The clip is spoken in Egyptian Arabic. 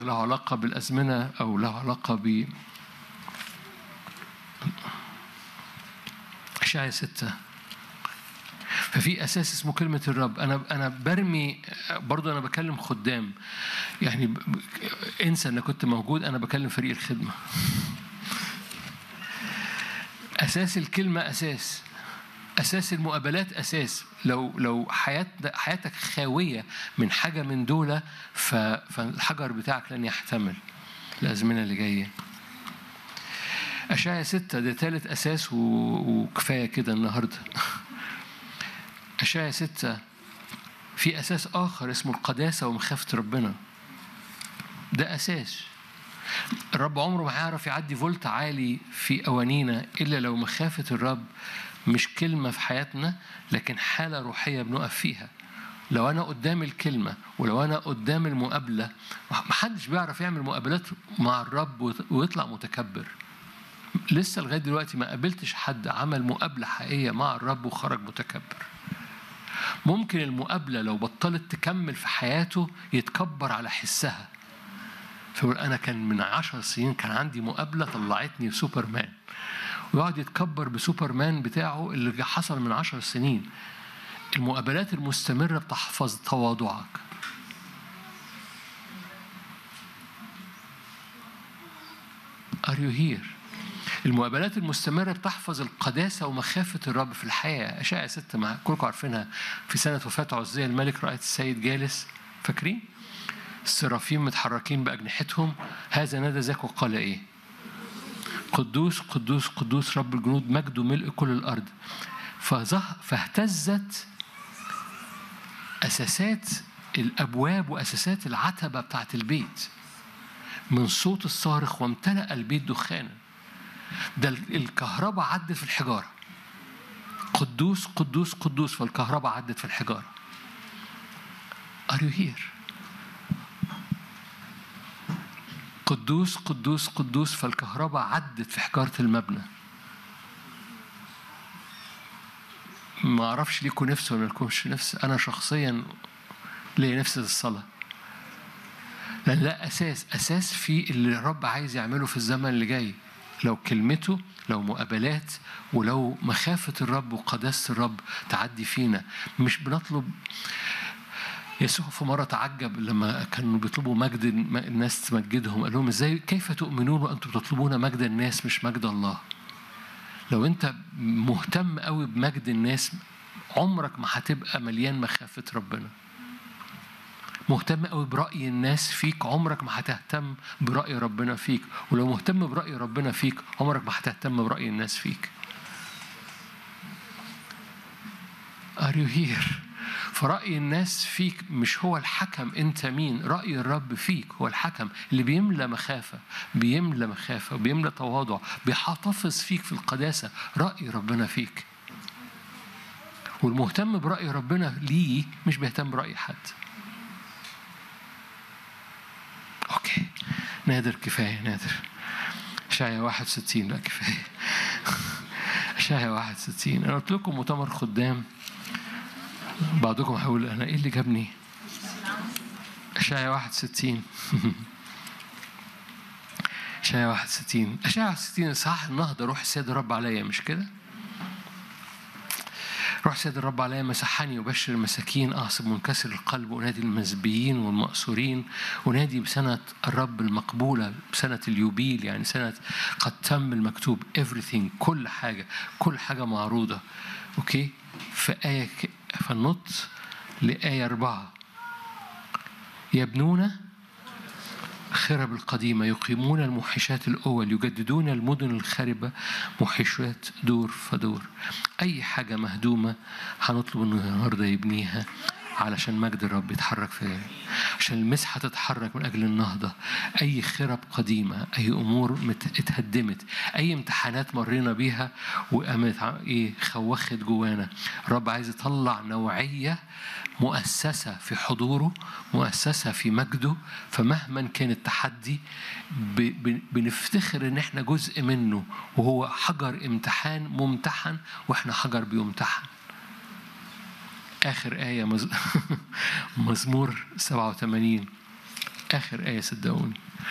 له علاقة بالأزمنة أو له علاقة ب أشعية ستة ففي أساس اسمه كلمة الرب أنا أنا برمي برضو أنا بكلم خدام يعني ب- ب- انسى إن كنت موجود أنا بكلم فريق الخدمة أساس الكلمة أساس أساس المقابلات أساس لو لو حياة حياتك خاوية من حاجة من دول ف- فالحجر بتاعك لن يحتمل الأزمنة اللي جاية أشعيا ستة ده تالت أساس و- وكفاية كده النهاردة أشعيا ستة في أساس آخر اسمه القداسة ومخافة ربنا ده أساس الرب عمره ما هيعرف يعدي فولت عالي في أوانينا إلا لو مخافة الرب مش كلمة في حياتنا لكن حالة روحية بنقف فيها لو أنا قدام الكلمة ولو أنا قدام المقابلة محدش بيعرف يعمل مقابلات مع الرب ويط- ويطلع متكبر لسه لغاية دلوقتي ما قابلتش حد عمل مقابلة حقيقية مع الرب وخرج متكبر ممكن المقابلة لو بطلت تكمل في حياته يتكبر على حسها فيقول أنا كان من عشر سنين كان عندي مقابلة طلعتني سوبرمان ويقعد يتكبر بسوبرمان بتاعه اللي حصل من عشر سنين المقابلات المستمرة بتحفظ تواضعك Are you here؟ المقابلات المستمرة بتحفظ القداسة ومخافة الرب في الحياة أشعة ستة مع كلكم عارفينها في سنة وفاة عزية الملك رأيت السيد جالس فاكرين؟ السرافيم متحركين بأجنحتهم هذا نادى ذاك وقال إيه؟ قدوس قدوس قدوس رب الجنود مجده ملء كل الأرض فظه فاهتزت أساسات الأبواب وأساسات العتبة بتاعت البيت من صوت الصارخ وامتلأ البيت دخانا ده الكهرباء عدت في الحجارة قدوس قدوس قدوس فالكهرباء عدت في الحجارة Are you here؟ قدوس قدوس قدوس فالكهرباء عدت في حجارة المبنى ما اعرفش ليكوا نفس ولا لكمش نفس انا شخصيا ليا نفس الصلاه لان ده اساس اساس في اللي الرب عايز يعمله في الزمن اللي جاي لو كلمته لو مقابلات ولو مخافه الرب وقداسه الرب تعدي فينا مش بنطلب يسوع في مرة تعجب لما كانوا بيطلبوا مجد الناس تمجدهم قال لهم ازاي كيف تؤمنون وانتم تطلبون مجد الناس مش مجد الله لو انت مهتم قوي بمجد الناس عمرك ما هتبقى مليان مخافة ربنا مهتم قوي برأي الناس فيك عمرك ما هتهتم برأي ربنا فيك ولو مهتم برأي ربنا فيك عمرك ما هتهتم برأي الناس فيك Are you here؟ فرأي الناس فيك مش هو الحكم أنت مين رأي الرب فيك هو الحكم اللي بيملى مخافة بيملى مخافة بيملى تواضع بيحتفظ فيك في القداسة رأي ربنا فيك والمهتم برأي ربنا ليه مش بيهتم برأي حد أوكي نادر كفاية نادر شاية 61 لا كفاية شاية 61 أنا قلت لكم مؤتمر خدام بعضكم هيقول انا ايه اللي جابني اشعيا 61 اشعيا 61 اشعيا 61 صح النهضه روح السيد الرب عليا مش كده روح السيد الرب عليا مسحني وبشر المساكين اعصب منكسر القلب وانادي المزبيين والمأسورين ونادي بسنة الرب المقبولة بسنة اليوبيل يعني سنة قد تم المكتوب everything كل حاجة كل حاجة معروضة اوكي في آية فالنط لآية أربعة يبنون خرب القديمة يقيمون الموحشات الأول يجددون المدن الخاربة موحشات دور فدور أي حاجة مهدومة هنطلب إنه النهاردة يبنيها علشان مجد الرب يتحرك فيها عشان المسحة تتحرك من أجل النهضة أي خرب قديمة أي أمور مت- اتهدمت أي امتحانات مرينا بيها وقامت ع- إيه خوخت جوانا الرب عايز يطلع نوعية مؤسسة في حضوره مؤسسة في مجده فمهما كان التحدي ب- ب- بنفتخر ان احنا جزء منه وهو حجر امتحان ممتحن واحنا حجر بيمتحن آخر آية مز... مزمور 87 آخر آية صدقوني